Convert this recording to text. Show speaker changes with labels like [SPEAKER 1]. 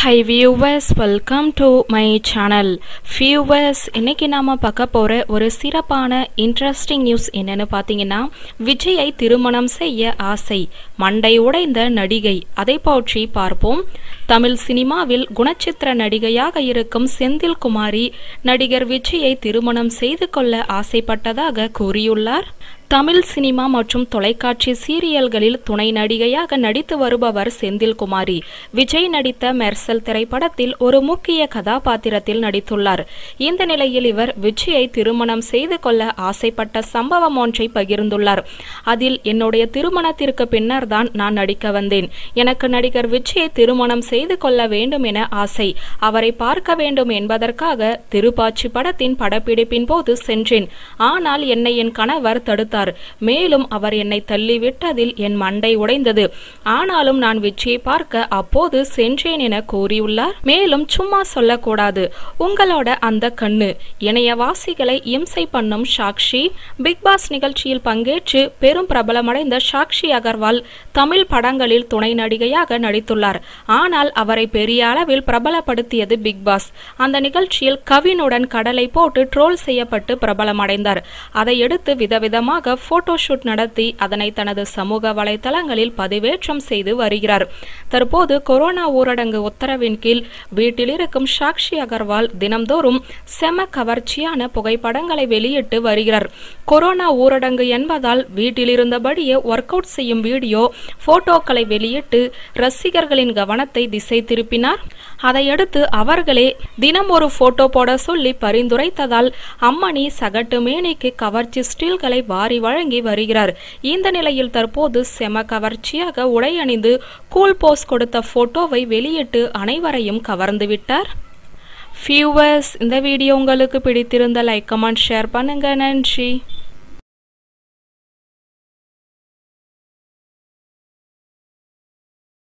[SPEAKER 1] high viewers welcome to my channel viewers இன்னைக்கு நாம பார்க்க போற ஒரு சிறப்பான இன்ட்ரெஸ்டிங் நியூஸ் என்னன்னு பார்த்தீங்கன்னா விஜயை திருமணம் செய்ய ஆசை மண்டை உடைந்த நடிகை அதை பற்றி பார்ப்போம் தமிழ் சினிமாவில் குணச்சித்திர நடிகையாக இருக்கும் செந்தில் குமாரி நடிகர் விஜயை திருமணம் செய்து கொள்ள ஆசைப்பட்டதாக கூறியுள்ளார் தமிழ் சினிமா மற்றும் தொலைக்காட்சி சீரியல்களில் துணை நடிகையாக நடித்து வருபவர் செந்தில்குமாரி விஜய் நடித்த மெர்சல் திரைப்படத்தில் ஒரு முக்கிய கதாபாத்திரத்தில் நடித்துள்ளார் இந்த நிலையில் இவர் விஜயை திருமணம் செய்து கொள்ள ஆசைப்பட்ட சம்பவம் ஒன்றை பகிர்ந்துள்ளார் அதில் என்னுடைய திருமணத்திற்கு பின்னர் தான் நான் நடிக்க வந்தேன் எனக்கு நடிகர் விஜயை திருமணம் செய்து கொள்ள வேண்டும் என ஆசை அவரை பார்க்க வேண்டும் என்பதற்காக திருப்பாச்சி படத்தின் படப்பிடிப்பின் போது சென்றேன் ஆனால் என்னை என் கணவர் தடுத்தார் மேலும் அவர் என்னை தள்ளிவிட்டதில் என் மண்டை உடைந்தது ஆனாலும் நான் விஜயை பார்க்க அப்போது சென்றேன் என கூறியுள்ளார் மேலும் சும்மா சொல்லக்கூடாது உங்களோட அந்த கண்ணு இணையவாசிகளை இம்சை பண்ணும் சாக்ஷி பிக் பாஸ் நிகழ்ச்சியில் பங்கேற்று பெரும் பிரபலமடைந்த சாக்ஷி அகர்வால் தமிழ் படங்களில் துணை நடிகையாக நடித்துள்ளார் ஆனால் அவரை பெரிய அளவில் பிரபலப்படுத்தியது பிக் பாஸ் அந்த நிகழ்ச்சியில் கவினுடன் கடலை போட்டு ட்ரோல் செய்யப்பட்டு பிரபலமடைந்தார் அதையடுத்து விதவிதமாக போட்டோ ஷூட் நடத்தி அதனை தனது சமூக வலைதளங்களில் பதிவேற்றம் செய்து வருகிறார் தற்போது கொரோனா ஊரடங்கு உத்தரவின் கீழ் வீட்டில் இருக்கும் சாக்ஷி அகர்வால் தினம்தோறும் செம கவர்ச்சியான புகைப்படங்களை வெளியிட்டு வருகிறார் கொரோனா ஊரடங்கு என்பதால் வீட்டில் இருந்தபடியே ஒர்க் அவுட் செய்யும் வீடியோ போட்டோக்களை வெளியிட்டு ரசிகர்களின் கவனத்தை திசை திருப்பினார் அதையடுத்து அவர்களே தினம் ஒரு போட்டோ போட சொல்லி பரிந்துரைத்ததால் அம்மணி சகட்டு மேனிக்கு கவர்ச்சி ஸ்டீல்களை வாரி வழங்கி வருகிறார் இந்த நிலையில் தற்போது செம கவர்ச்சியாக உடை அணிந்து கூல் போஸ் கொடுத்த போட்டோவை வெளியிட்டு அனைவரையும் கவர்ந்து விட்டார் வியூவர்ஸ் இந்த வீடியோ உங்களுக்கு பிடித்திருந்த லைக் கமெண்ட் ஷேர் பண்ணுங்க நன்றி